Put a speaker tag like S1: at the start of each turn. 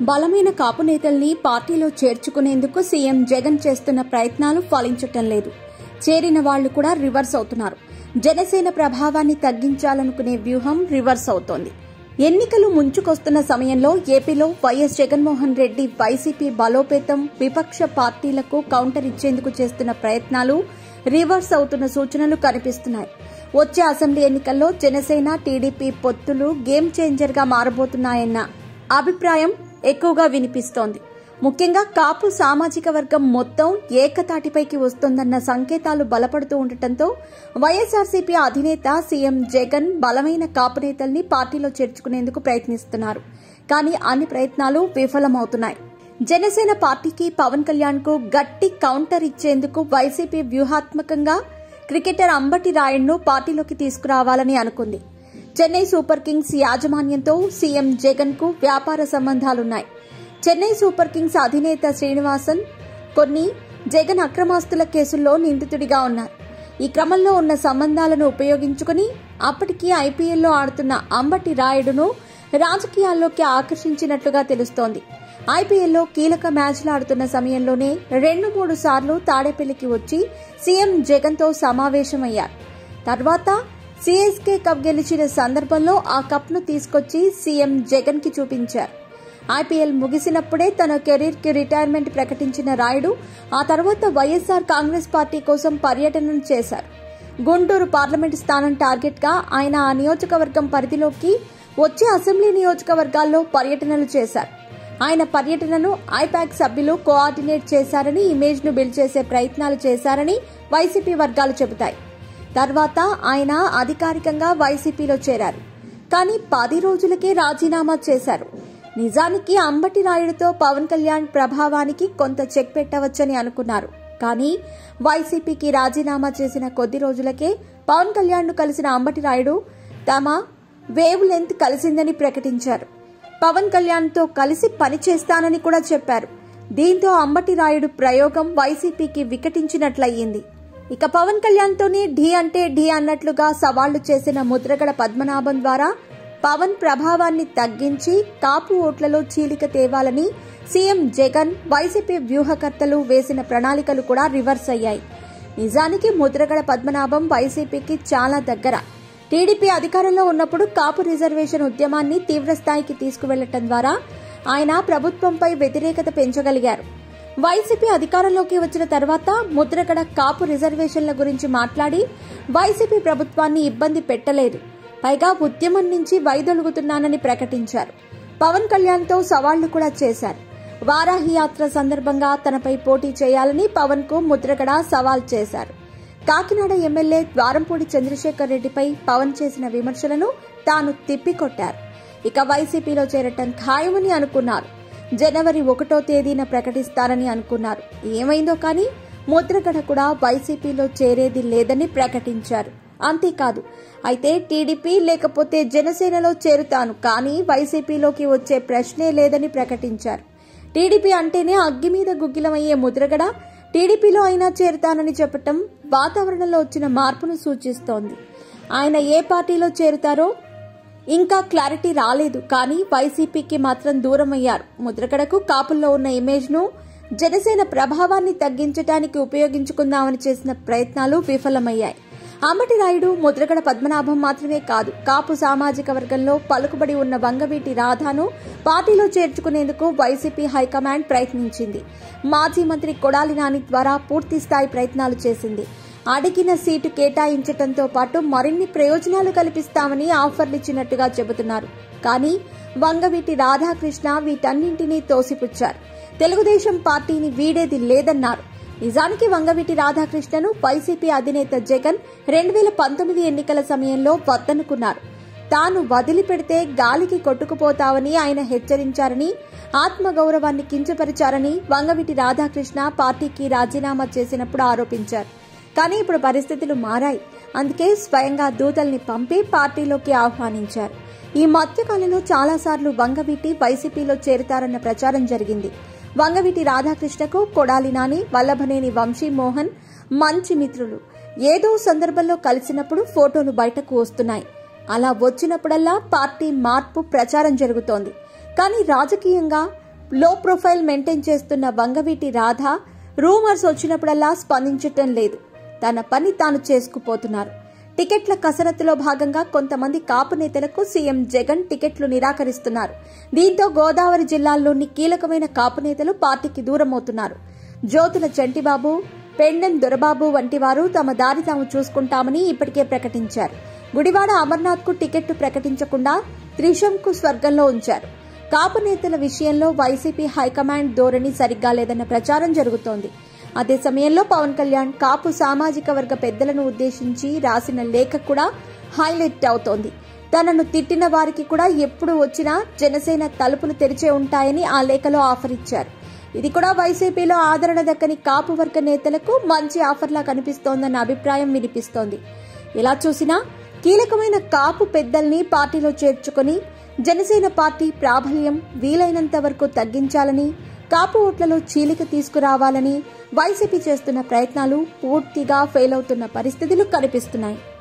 S1: బలమైన కాపు నేతల్ని పార్టీలో చేర్చుకునేందుకు సీఎం జగన్ చేస్తున్న ప్రయత్నాలు ఫలించటం లేదు చేరిన వాళ్లు కూడా రివర్స్ అవుతున్నారు జనసేన ప్రభావాన్ని తగ్గించాలనుకునే వ్యూహం రివర్స్ అవుతోంది ఎన్నికలు ముంచుకొస్తున్న సమయంలో ఏపీలో వైఎస్ జగన్మోహన్ రెడ్డి వైసీపీ బలోపేతం విపక్ష పార్టీలకు కౌంటర్ ఇచ్చేందుకు చేస్తున్న ప్రయత్నాలు రివర్స్ అవుతున్న సూచనలు కనిపిస్తున్నాయి వచ్చే అసెంబ్లీ ఎన్నికల్లో జనసేన టీడీపీ పొత్తులు గేమ్ చేంజర్ గా మారబోతున్నాయన్న అభిప్రాయం ఎక్కువగా వినిపిస్తోంది ముఖ్యంగా కాపు సామాజిక వర్గం మొత్తం ఏకతాటిపైకి వస్తోందన్న సంకేతాలు బలపడుతూ ఉండటంతో వైఎస్ఆర్సీపీ అధినేత సీఎం జగన్ బలమైన కాపు నేతల్ని పార్టీలో చేర్చుకునేందుకు ప్రయత్నిస్తున్నారు కానీ అన్ని ప్రయత్నాలు విఫలమవుతున్నాయి జనసేన పార్టీకి పవన్ కళ్యాణ్ కు గట్టి కౌంటర్ ఇచ్చేందుకు వైసీపీ వ్యూహాత్మకంగా క్రికెటర్ అంబటి రాయుడును పార్టీలోకి తీసుకురావాలని అనుకుంది చెన్నై సూపర్ కింగ్స్ యాజమాన్యంతో సీఎం జగన్ కు వ్యాపార సంబంధాలున్నాయి చెన్నై సూపర్ కింగ్స్ అధినేత శ్రీనివాసన్ కొన్ని జగన్ అక్రమాస్తుల కేసుల్లో నిందితుడిగా ఉన్నారు ఈ క్రమంలో ఉన్న సంబంధాలను ఉపయోగించుకుని అప్పటికి ఐపీఎల్లో ఆడుతున్న అంబటి రాయుడును రాజకీయాల్లోకి ఆకర్షించినట్లుగా తెలుస్తోంది ఐపీఎల్లో కీలక మ్యాచ్లు ఆడుతున్న సమయంలోనే రెండు మూడు సార్లు తాడేపల్లికి వచ్చి సీఎం జగన్తో సమావేశమయ్యారు తర్వాత సీఎస్కే కప్ గెలిచిన సందర్భంలో ఆ కప్ను తీసుకొచ్చి సీఎం జగన్ కి చూపించారు ఐపీఎల్ ముగిసినప్పుడే తన కెరీర్ కి రిటైర్మెంట్ ప్రకటించిన రాయుడు ఆ తర్వాత వైఎస్ఆర్ కాంగ్రెస్ పార్టీ కోసం పర్యటనలు చేశారు గుంటూరు పార్లమెంటు స్థానం టార్గెట్ గా ఆయన ఆ నియోజకవర్గం పరిధిలోకి వచ్చే అసెంబ్లీ నియోజకవర్గాల్లో పర్యటనలు చేశారు ఆయన పర్యటనను ఐపాక్ సభ్యులు కోఆర్డినేట్ చేశారని ఇమేజ్ ను బిల్డ్ చేసే ప్రయత్నాలు చేశారని వైసీపీ వర్గాలు చెబుతాయి తర్వాత ఆయన అధికారికంగా వైసీపీలో చేరారు కానీ పది రోజులకే రాజీనామా చేశారు నిజానికి అంబటి రాయుడుతో పవన్ కళ్యాణ్ ప్రభావానికి కొంత చెక్ పెట్టవచ్చని అనుకున్నారు కానీ వైసీపీకి రాజీనామా చేసిన కొద్ది రోజులకే పవన్ కళ్యాణ్ ను కలిసిన అంబటి రాయుడు తమ వేవ్ లెంత్ కలిసిందని ప్రకటించారు పవన్ కళ్యాణ్ తో కలిసి పనిచేస్తానని కూడా చెప్పారు దీంతో అంబటి రాయుడు ప్రయోగం వైసీపీకి వికటించినట్లయింది ఇక పవన్ కళ్యాణ్ తోనే ఢీ అంటే ఢీ అన్నట్లుగా సవాళ్లు చేసిన ముద్రగడ పద్మనాభం ద్వారా పవన్ ప్రభావాన్ని తగ్గించి కాపు ఓట్లలో చీలిక తేవాలని సీఎం జగన్ వైసీపీ వ్యూహకర్తలు వేసిన ప్రణాళికలు కూడా రివర్స్ అయ్యాయి నిజానికి ముద్రగడ పద్మనాభం వైసీపీకి చాలా దగ్గర టీడీపీ అధికారంలో ఉన్నప్పుడు కాపు రిజర్వేషన్ ఉద్యమాన్ని తీవ్రస్థాయికి తీసుకువెళ్లటం ద్వారా ఆయన ప్రభుత్వంపై వ్యతిరేకత పెంచగలిగారు వైసీపీ అధికారంలోకి వచ్చిన తర్వాత ముద్రగడ కాపు రిజర్వేషన్ల గురించి మాట్లాడి వైసీపీ ప్రభుత్వాన్ని ఇబ్బంది పెట్టలేదు పైగా ఉద్యమం నుంచి వైదొలుగుతున్నానని ప్రకటించారు పవన్ కళ్యాణ్ తో సవాళ్లు కూడా చేశారు వారాహి యాత్ర సందర్భంగా తనపై పోటీ చేయాలని పవన్ కు ముద్రగడ సవాల్ చేశారు కాకినాడ ఎమ్మెల్యే ద్వారంపూడి చంద్రశేఖర్ రెడ్డిపై పవన్ చేసిన విమర్శలను తాను తిప్పికొట్టారు ఇక వైసీపీలో చేరటం ఖాయమని అనుకున్నారు జనవరి ఒకటో తేదీన ప్రకటిస్తారని అనుకున్నారు ఏమైందో కానీ ముద్రగడ కూడా వైసీపీలో చేరేది లేదని ప్రకటించారు అంతేకాదు అయితే టీడీపీ లేకపోతే జనసేనలో చేరుతాను కానీ వైసీపీలోకి వచ్చే ప్రశ్నే లేదని ప్రకటించారు టీడీపీ అంటేనే అగ్గి మీద గుగ్గిలమయ్యే ముద్రగడ టీడీపీలో అయినా చేరుతానని చెప్పటం వాతావరణంలో వచ్చిన మార్పును సూచిస్తోంది ఆయన ఏ పార్టీలో చేరుతారో ఇంకా క్లారిటీ రాలేదు కానీ వైసీపీకి మాత్రం దూరం అయ్యారు ముద్రగడకు కాపుల్లో ఉన్న ఇమేజ్ ను జనసేన ప్రభావాన్ని తగ్గించడానికి ఉపయోగించుకుందామని చేసిన ప్రయత్నాలు విఫలమయ్యాయి అంబటి రాయుడు ముద్రగడ పద్మనాభం మాత్రమే కాదు కాపు సామాజిక వర్గంలో పలుకుబడి ఉన్న వంగవీటి రాధాను పార్టీలో చేర్చుకునేందుకు వైసీపీ హైకమాండ్ ప్రయత్నించింది మాజీ మంత్రి కొడాలి నాని ద్వారా పూర్తి స్థాయి ప్రయత్నాలు చేసింది అడిగిన సీటు కేటాయించడంతో పాటు మరిన్ని ప్రయోజనాలు కల్పిస్తామని ఆఫర్లు ఇచ్చినట్టుగా చెబుతున్నారు కానీ వంగవీటి రాధాకృష్ణ వీటన్నింటినీ తోసిపుచ్చారు తెలుగుదేశం పార్టీని వీడేది లేదన్నారు నిజానికి వంగవీటి రాధాకృష్ణను వైసీపీ అధినేత జగన్ రెండు వేల పంతొమ్మిది ఎన్నికల సమయంలో వద్దనుకున్నారు తాను వదిలిపెడితే గాలికి కొట్టుకుపోతావని ఆయన హెచ్చరించారని ఆత్మగౌరవాన్ని కించపరిచారని వంగవీటి రాధాకృష్ణ పార్టీకి రాజీనామా చేసినప్పుడు ఆరోపించారు కానీ ఇప్పుడు పరిస్థితులు మారాయి అందుకే స్వయంగా దూతల్ని పంపి పార్టీలోకి ఆహ్వానించారు ఈ మధ్యకాలంలో చాలాసార్లు వంగవీటి వైసీపీలో చేరుతారన్న ప్రచారం జరిగింది వంగవీటి రాధాకృష్ణకు కొడాలి నాని వల్లభనేని వంశీ మోహన్ మంచి మిత్రులు ఏదో సందర్భంలో కలిసినప్పుడు ఫోటోలు బయటకు వస్తున్నాయి అలా వచ్చినప్పుడల్లా పార్టీ మార్పు ప్రచారం జరుగుతోంది కానీ రాజకీయంగా లో ప్రొఫైల్ మెయింటైన్ చేస్తున్న వంగవీటి రాధ రూమర్స్ వచ్చినప్పుడల్లా స్పందించటం లేదు తన పని తాను చేసుకుపోతున్నారు టికెట్ల కసరత్తులో భాగంగా కొంతమంది కాపు నేతలకు సీఎం జగన్ టికెట్లు నిరాకరిస్తున్నారు దీంతో గోదావరి జిల్లాల్లోని కీలకమైన కాపు నేతలు పార్టీకి దూరమవుతున్నారు జ్యోతుల చంటిబాబు పెండెన్ దొరబాబు వంటి వారు తమ దారి తాము చూసుకుంటామని ఇప్పటికే ప్రకటించారు గుడివాడ అమర్నాథ్ కు టికెట్టు ప్రకటించకుండా త్రిశంకు స్వర్గంలో ఉంచారు కాపు నేతల విషయంలో వైసీపీ హైకమాండ్ ధోరణి సరిగ్గా లేదన్న ప్రచారం జరుగుతోంది అదే సమయంలో పవన్ కళ్యాణ్ కాపు సామాజిక వర్గ పెద్దలను ఉద్దేశించి రాసిన లేఖ కూడా హైలైట్ అవుతోంది తనను తిట్టిన వారికి కూడా ఎప్పుడు వచ్చినా జనసేన తలుపులు తెరిచే ఉంటాయని ఆ లేఖలో ఆఫర్ ఇచ్చారు ఇది కూడా వైసీపీలో ఆదరణ దక్కని కాపు వర్గ నేతలకు మంచి ఆఫర్లా కనిపిస్తోందన్న అభిప్రాయం వినిపిస్తోంది ఇలా చూసినా కీలకమైన కాపు పెద్దల్ని పార్టీలో చేర్చుకుని జనసేన పార్టీ ప్రాబల్యం వీలైనంత వరకు తగ్గించాలని కాపు ఓట్లలో చీలిక తీసుకురావాలని వైసీపీ చేస్తున్న ప్రయత్నాలు పూర్తిగా ఫెయిల్ అవుతున్న పరిస్థితులు కనిపిస్తున్నాయి